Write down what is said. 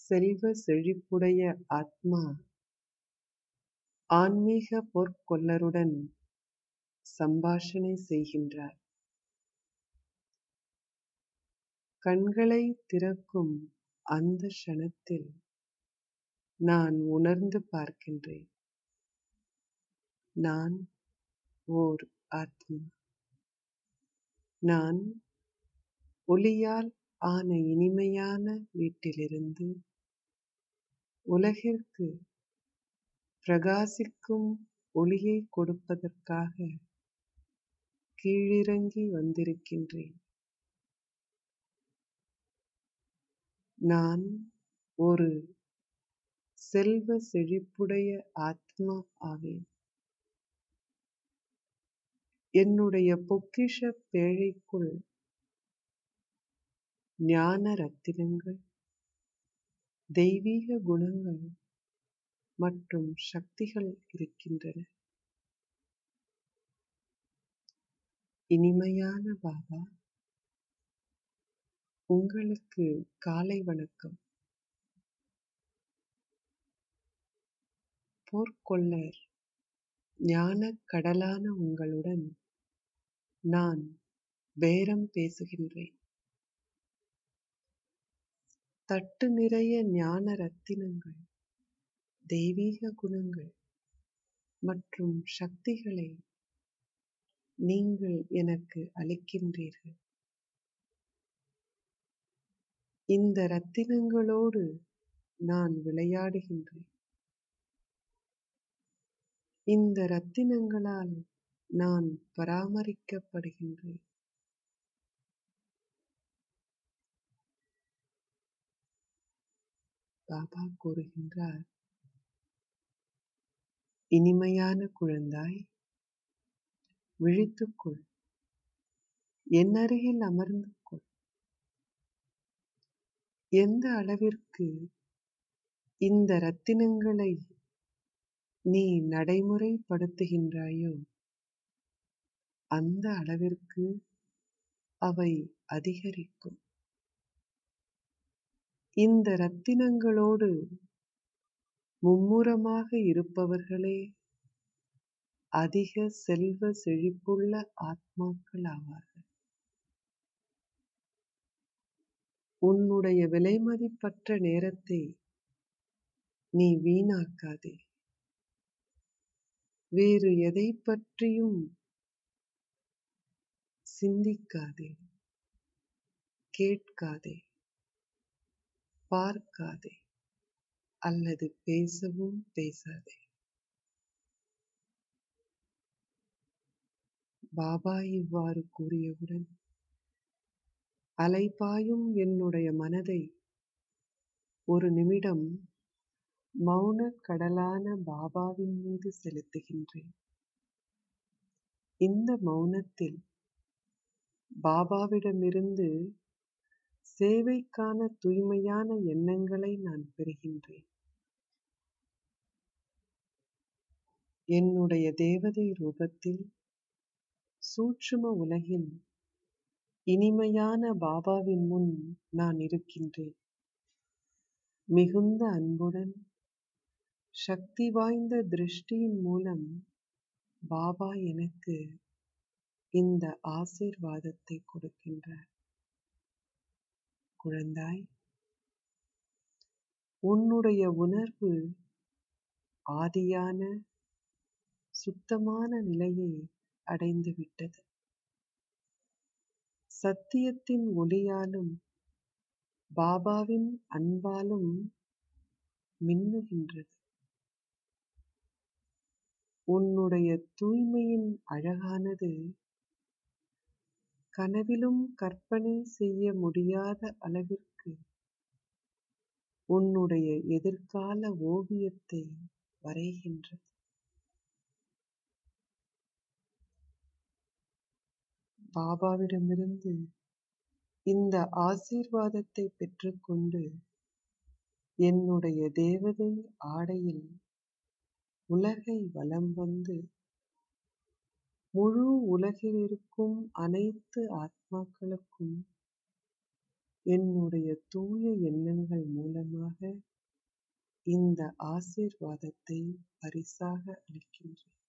செல்வ செழிப்புடைய ஆத்மா ஆன்மீக பொற்கொல்லருடன் சம்பாஷணை செய்கின்றார் கண்களை திறக்கும் அந்த க்ஷணத்தில் நான் உணர்ந்து பார்க்கின்றேன் நான் ஓர் ஆத்மா நான் ஒளியால் ஆன இனிமையான வீட்டிலிருந்து உலகிற்கு பிரகாசிக்கும் ஒளியை கொடுப்பதற்காக கீழிறங்கி வந்திருக்கின்றேன் நான் ஒரு செல்வ செழிப்புடைய ஆத்மா ஆவேன் என்னுடைய பொக்கிஷ பேழைக்குள் ஞான ரத்தினங்கள் தெய்வீக குணங்கள் மற்றும் சக்திகள் இருக்கின்றன இனிமையான பாபா உங்களுக்கு காலை வணக்கம் போர்க்கொள்ளர் ஞான கடலான உங்களுடன் நான் பேரம் பேசுகின்றேன் தட்டு நிறைய ஞான ரத்தினங்கள் தெய்வீக குணங்கள் மற்றும் சக்திகளை நீங்கள் எனக்கு அளிக்கின்றீர்கள் இந்த ரத்தினங்களோடு நான் விளையாடுகின்றேன் இந்த ரத்தினங்களால் நான் பராமரிக்கப்படுகின்றேன் பாபா கூறுகின்றார் இனிமையான குழந்தாய் விழித்துக்கொள் என் அருகில் அமர்ந்து கொள் எந்த அளவிற்கு இந்த ரத்தினங்களை நீ நடைமுறைப்படுத்துகின்றாயோ அந்த அளவிற்கு அவை அதிகரிக்கும் இந்த ரத்தினங்களோடு மும்முரமாக இருப்பவர்களே அதிக செல்வ செழிப்புள்ள ஆத்மாக்கள் ஆவார்கள் உன்னுடைய விலைமதிப்பற்ற நேரத்தை நீ வீணாக்காதே வேறு எதை பற்றியும் சிந்திக்காதே கேட்காதே பார்க்காதே அல்லது பேசவும் பேசாதே பாபா இவ்வாறு கூறியவுடன் அலைபாயும் என்னுடைய மனதை ஒரு நிமிடம் மௌன கடலான பாபாவின் மீது செலுத்துகின்றேன் இந்த மௌனத்தில் பாபாவிடமிருந்து சேவைக்கான தூய்மையான எண்ணங்களை நான் பெறுகின்றேன் என்னுடைய தேவதை ரூபத்தில் சூட்சும உலகில் இனிமையான பாபாவின் முன் நான் இருக்கின்றேன் மிகுந்த அன்புடன் சக்தி வாய்ந்த திருஷ்டியின் மூலம் பாபா எனக்கு இந்த ஆசீர்வாதத்தை கொடுக்கின்றார் குழந்தாய் உன்னுடைய உணர்வு ஆதியான சுத்தமான நிலையை அடைந்துவிட்டது சத்தியத்தின் ஒளியாலும் பாபாவின் அன்பாலும் மின்னுகின்றது உன்னுடைய தூய்மையின் அழகானது கனவிலும் கற்பனை செய்ய முடியாத அளவிற்கு உன்னுடைய எதிர்கால ஓவியத்தை வரைகின்றது பாபாவிடமிருந்து இந்த ஆசீர்வாதத்தை பெற்றுக்கொண்டு என்னுடைய தேவதை ஆடையில் உலகை வலம் வந்து முழு உலகில் இருக்கும் அனைத்து ஆத்மாக்களுக்கும் என்னுடைய தூய எண்ணங்கள் மூலமாக இந்த ஆசீர்வாதத்தை பரிசாக அளிக்கின்றேன்